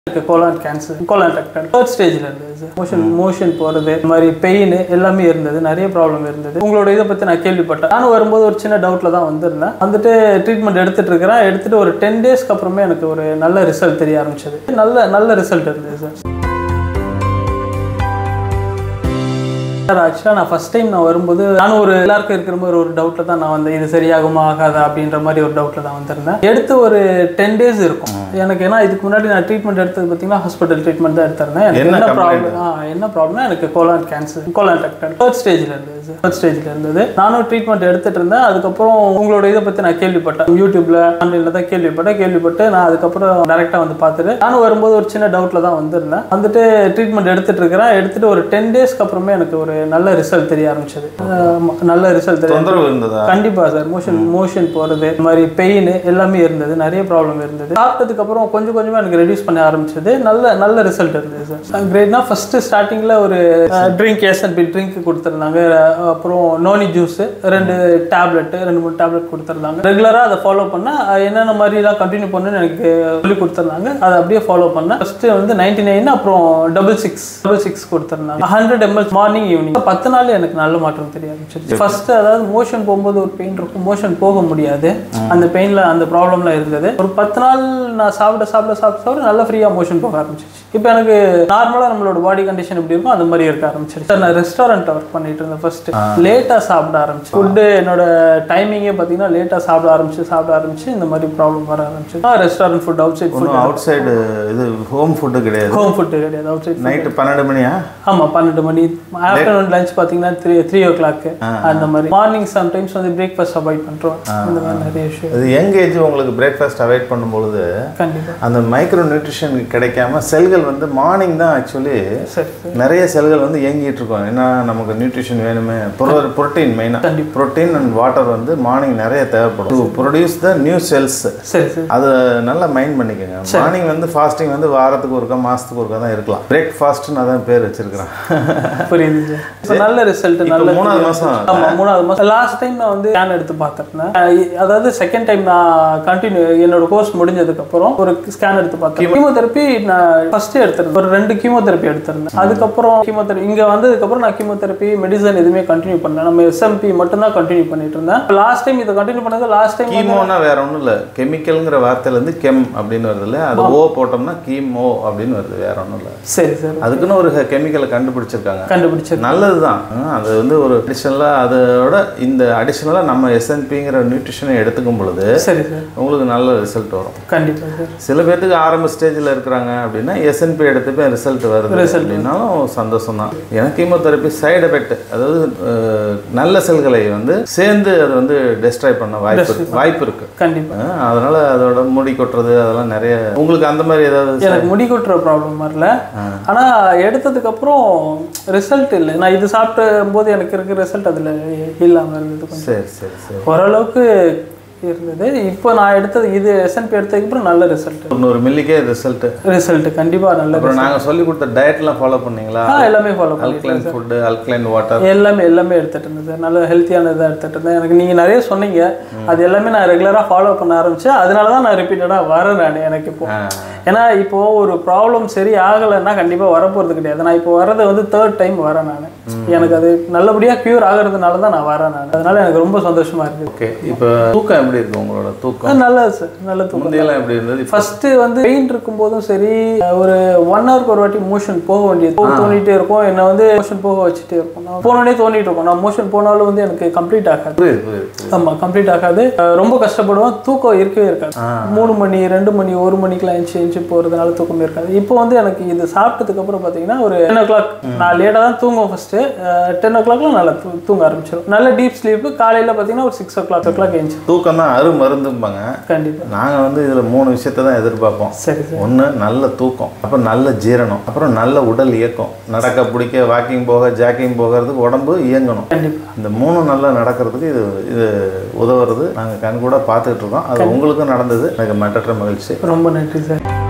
எனக்கு colon cancer colon doctor third ஸ்டேஜில் இருந்தது சார் மோஷன் மோஷன் போகிறது இந்த மாதிரி பெயின் எல்லாமே இருந்தது நிறைய ப்ராப்ளம் இருந்தது உங்களோட இதை பற்றி நான் கேள்விப்பட்டேன் நானும் வரும்போது ஒரு சின்ன டவுட்டில் தான் வந்திருந்தேன் வந்துட்டு ட்ரீட்மெண்ட் எடுத்துட்டு இருக்கிறேன் எடுத்துட்டு ஒரு டென் டேஸ்க்கு அப்புறமே எனக்கு ஒரு நல்ல ரிசல்ட் தெரிய ஆரம்பிச்சது நல்ல நல்ல ரிசல்ட் இருந்தது சார் சார் ஆக்சுவலாக நான் ஃபஸ்ட் டைம் நான் வரும்போது நானும் ஒரு எல்லாருக்கும் இருக்கிற மாதிரி ஒரு டவுட்டில் தான் நான் வந்தேன் இது சரியாகுமா ஆகாதா அப்படின்ற மாதிரி ஒரு டவுட்டில் தான் வந்திருந்தேன் எடுத்து ஒரு டென் டேஸ் இருக்கும் எனக்கு ஏன்னா இதுக்கு முன்னாடி நான் ட்ரீட்மெண்ட் எடுத்தது பார்த்தீங்கன்னா ஹாஸ்பிட்டல் ட்ரீட்மெண்ட் தான் எடுத்திருந்தேன் எனக்கு என்ன என்ன ப்ராப்ளம் ஆ என்ன ப்ராப்ளம்னா எனக்கு colon cancer colon doctor third ஸ்டேஜில் இருந்தது சார் தேர்ட் ஸ்டேஜில் இருந்தது நானும் ட்ரீட்மெண்ட் எடுத்துட்டு இருந்தேன் அதுக்கப்புறம் உங்களோட இதை பற்றி நான் கேள்விப்பட்டேன் யூடியூப்ல ஆன்லைனில் தான் கேள்விப்பட்டேன் கேள்விப்பட்டு நான் அதுக்கப்புறம் டேரெக்டாக வந்து பார்த்துட்டு நானும் வரும்போது ஒரு சின்ன டவுட்டில் தான் வந்திருந்தேன் வந்துட்டு ட்ரீட்மெண்ட் எடுத்துட்டு இருக்கிறேன் எடுத்துட்டு ஒரு டென் டேஸ்க்கு அப்புறமே எனக்கு ஒரு நல்ல ரிசல்ட் தெரிய ஆரம்பிச்சது அஹ் நல்ல ரிசல்ட் தெரிய தொந்தரவு இருந்ததா கண்டிப்பா சார் மோஷன் மோஷன் போறது இந்த மாதிரி பெயின் எல்லாமே இருந்தது நிறைய ப்ராப்ளம் இருந்தது சாப்பிட்டதுக்கு அப்புறம் கொஞ்சம் கொஞ்சமா எனக்கு ரெடியூஸ் பண்ண ஆரம்பிச்சது நல்ல நல்ல ரிசல்ட் இருந்தது சார் கிரேட்னா ஃபர்ஸ்ட் ஸ்டார்டிங்ல ஒரு drink S and B drink கொடுத்துருந்தாங்க அப்புறம் நோனி ஜூஸ் ரெண்டு டேப்லெட் ரெண்டு மூணு டேப்லெட் கொடுத்துருந்தாங்க ரெகுலரா அதை ஃபாலோ பண்ண அஹ் என்னென்ன மாதிரிலாம் கண்டினியூ பண்ணுன்னு எனக்கு சொல்லி கொடுத்துருந்தாங்க அதை அப்படியே ஃபாலோ பண்ணேன் ஃபர்ஸ்ட் வந்து நைன்டி நைன் அப்புறம் டபுள் சிக்ஸ் டபுள் சிக்ஸ் கொடுத்துருந்தாங்க ஹண்ட்ரட் எம்எல் மார்னிங் ஈவினிங் பத்து நாள் எனக்கு நல்ல மாற்றம் தெரிய ஆரம்பிச்சிருச்சு ஃபர்ஸ்ட் அதாவது மோஷன் போகும்போது ஒரு பெயின் இருக்கும் மோஷன் போக முடியாது அந்த பெயின்ல அந்த ப்ராப்ளம்லாம் இருந்தது ஒரு பத்து நாள் நான் சாப்பிட சாப்பிட சாப்பிட சாப்பிட நல்லா ஃப்ரீயா மோஷன் போக ஆரம்பிச்சிருச்சு இப்போ எனக்கு நார்மலா நம்மளோட பாடி கண்டிஷன் எப்படி இருக்கும் அந்த மாதிரி இருக்க ஆரம்பிச்சிருச்சு சார் நான் ரெஸ்டாரண்ட் ஒர்க் பண்ணிட்டு இருந்தேன் ஃபர்ஸ்ட் லேட்டா சாப்பிட ஆரம்பிச்சு ஃபுட்டு என்னோட டைமிங்கே பார்த்தீங்கன்னா லேட்டா சாப்பிட ஆரம்பிச்சு சாப்பிட ஆரம்பிச்சு இந்த மாதிரி ப்ராப்ளம் வர ஆரம்பிச்சு restaurant food outside food ஒன்றும் அவுட் சைடு இது ஹோம் ஃபுட்டு கிடையாது ஹோம் ஃபுட்டு கிடையாது அவுட் சைட் நைட்டு பன்னெண்டு மணியா ஆமா பன்னெண்டு மணி ஆஃப்டர்நூன் லஞ்ச் பார்த்தீங்கன்னா த்ரீ த்ரீ ஓ கிளாக் அந்த மாதிரி மார்னிங் சம்டைம்ஸ் வந்து பிரேக்ஃபாஸ்ட் அவாய்ட் பண்ணுறோம் இந்த மாதிரி நிறைய விஷயம் அது யங் ஏஜ் உங்களுக்கு பிரேக்ஃபாஸ்ட் அவாய்ட் பண்ணும்பொழுது கண்டிப்பா அந்த மைக்ரோ நியூட்ரிஷன் கிடைக்காம செல்கள் வந்து மார்னிங் தான் ஆக்சுவலி சரி நிறைய செல்கள் வந்து இயங்கிட்டு இருக்கும் ஏன்னா நமக்கு நியூட்ரிஷன் வேணுமே புரோட்டீன் மெயினாக கண்டிப்பா. புரோட்டீன் அண்ட் வாட்டர் வந்து மார்னிங் நிறைய தேவைப்படும் to produce the new cells சரி சரி அதை நல்லா மைண்ட் பண்ணிக்கோங்க மார்னிங் வந்து ஃபாஸ்டிங் வந்து வாரத்துக்கு ஒருக்கா மாதத்துக்கு ஒருக்கா தான் இருக்கலாம் பிரேக்ஃபாஸ்ட்னு அதான் பேர் வச்சிருக்கிறேன் புரியுது சார் இப்போ நல்ல ரிசல்ட் இப்போ நல்ல மூணாவது மாதம் ஆமா மூணாவது மாதம் லாஸ்ட் டைம் நான் வந்து ஸ்கேன் எடுத்து பார்த்துருந்தேன் அதாவது செகண்ட் டைம் நான் கண்டினியூ என்னோட கோர்ஸ் முடிஞ்சதுக்கு அப்புறம் ஒரு ஸ்கேன் எடுத்து பார்த்தேன் கீமோதெரப்பி நான் ஃபர்ஸ்ட் எடுத்திருந்தேன் ஒரு ரெண்டு கீமோதெரப்பி எடுத்திருந்தேன் அதுக்கப்புறம் கீமோதெரப்பி இங்க வந்ததுக்கப்புறம் நான் கீமோதெரப்பி மெடிசன் எதுவுமே கண்டினியூ பண்ணல நம்ம எஸ்எம்பி மட்டும் தான் கண்டினியூ பண்ணிட்டு இருந்தேன் லாஸ்ட் டைம் இதை கண்டினியூ பண்ணது லாஸ்ட் டைம் கீமோனா வேற ஒன்றும் இல்லை கெமிக்கல்ங்கிற வார்த்தையிலேருந்து கெம் அப்படின்னு வருது இல்லை அது ஓ போட்டோம்னா கீமோ அப்படின்னு வருது வேற ஒன்றும் இல்லை சரி சரி அதுக்குன்னு ஒரு கெமிக்கலை கண்டுபிடிச்சிருக்காங்க கண்டுபிடிச்சது நல்லது தான் அது வந்து ஒரு அடிஷ்னலாக அதோட இந்த அடிஷ்னலாக நம்ம எஸ்என்பிங்கிற நியூட்ரிஷனை எடுத்துக்கும் பொழுது சரி சார் உங்களுக்கு நல்ல ரிசல்ட் வரும் கண்டிப்பா சார் சில பேர்த்துக்கு ஆரம்ப ஸ்டேஜில் இருக்கிறாங்க அப்படின்னா எஸ்என்பி எடுத்துப்பே ரிசல்ட் வருது அப்படின்னாலும் சந்தோஷம் தான் எனக்கு கீமோதெரப்பி சைடு எஃபெக்ட் அதாவது அஹ், நல்ல செல்களை வந்து சேர்ந்து அது வந்து டெஸ்ட்ராய் பண்ண வாய்ப்பு இருக்கு வாய்ப்பு இருக்கு கண்டிப்பா அஹ், அதனால அதோட முடி கொட்டுறது அதெல்லாம் நிறைய உங்களுக்கு அந்த மாதிரி ஏதாவது எனக்கு முடி கொட்டுற ப்ராப்ளம் வரல ஆனா எடுத்ததுக்கு அப்புறம் ரிசல்ட் இல்லை நான் இது சாப்பிட்ட போது எனக்கு இருக்கிற ரிசல்ட் அதுல இல்லாம இருந்தது கொஞ்சம் சரி சரி சரி ஓரளவுக்கு இருந்தது இப்போ நான் எடுத்தது இது எஸ்என்பி எடுத்ததுக்கு அப்புறம் நல்ல ரிசல்ட் தொண்ணூறு மில்லிக்கே ரிசல்ட் ரிசல்ட் கண்டிப்பா நல்ல அப்புறம் நாங்கள் சொல்லி கொடுத்த டயட்லாம் ஃபாலோ பண்ணீங்களா ஆ எல்லாமே ஃபாலோ பண்ணி அல்கலைன் ஃபுட்டு அல்கலைன் வாட்டர் எல்லாமே எல்லாமே எடுத்துட்டு இருந்தேன் சார் நல்ல ஹெல்த்தியான இதாக எடுத்துட்டு இருந்தேன் எனக்கு நீங்க நிறைய சொன்னீங்க அது எல்லாமே நான் ரெகுலரா ஃபாலோ பண்ண ஆரம்பிச்சேன் அதனால தான் நான் ரிப்பீட்டடாக வரேன் நான் எனக்கு இப்போ ஏன்னா இப்போ ஒரு ப்ராப்ளம் சரி ஆகலைன்னா கண்டிப்பா வரப்போறது கிடையாது நான் இப்போ வர்றது வந்து தேர்ட் டைம் வரேன் நான் எனக்கு அது நல்லபடியா க்யூர் ஆகுறதுனால தான் நான் வரேன் நான் அதனால எனக்கு ரொம்ப சந்தோஷமா இருக்கு ஓகே இப்போ தூக்கம் எப்படி இருக்கு உங்களோட தூக்கம் ஆ, நல்லது சார் நல்ல தூக்கம் முந்தையெல்லாம் எப்படி இருந்தது இப்போ ஃபர்ஸ்ட் வந்து பெயின் இருக்கும்போதும் சரி ஒரு ஒன் ஹவருக்கு ஒரு வாட்டி மோஷன் போக வேண்டியது போக தோண்டிட்டே இருக்கும் என்ன வந்து மோஷன் போக வச்சுட்டே இருக்கும் நான் போனோடனே தோண்டிட்டு இருக்கும் நான் மோஷன் போனாலும் வந்து எனக்கு கம்ப்ளீட் ஆகாது புரியுது புரியுது ஆமா கம்ப்ளீட் ஆகாது அஹ் ரொம்ப கஷ்டப்படுவேன் தூக்கம் இருக்கவே இருக்காது மூணு மணி ரெண்டு மணி ஒரு மணிக்கெல்லாம் எஞ்சி எஞ்சி போறதுனால தூக்கம் இருக்காது இப்போ வந்து எனக்கு இது சாப்பிட்டதுக்கு அப்புறம் பாத்தீங்கன்னா ஒரு டென் ஓ கிளாக் நான் லேட்டாக தான் தூங்குவேன் ஃபர்ஸ்ட் டென் ஓ கிளாக்லாம் நல்லா தூ- தூங்க ஆரம்பிச்சிடும் நல்ல டீப் ஸ்லீப் காலையில பாத்தீங்கன்னா ஒரு six o'clock o'clock எஞ்சி தூக்கம் தான் அரு மருந்தும்பாங்க கண்டிப்பா நாங்கள் வந்து இதில் மூணு விஷயத்தை தான் எதிர்பார்ப்போம் சரி சார் ஒன்று நல்ல தூக்கம் அப்புறம் நல்ல ஜீரணம் அப்புறம் நல்ல உடல் இயக்கம் நடக்க பிடிக்க வாக்கிங் போக ஜாக்கிங் போகிறதுக்கு உடம்பு இயங்கணும் கண்டிப்பா இந்த மூணும் நல்லா நடக்கிறதுக்கு இது இது உதவுறது நாங்கள் கண் கூட பார்த்துக்கிட்டு இருக்கோம் அது உங்களுக்கும் நடந்தது எனக்கு மற்றற்ற மகிழ்ச்சி ரொம்ப நன்றி சார்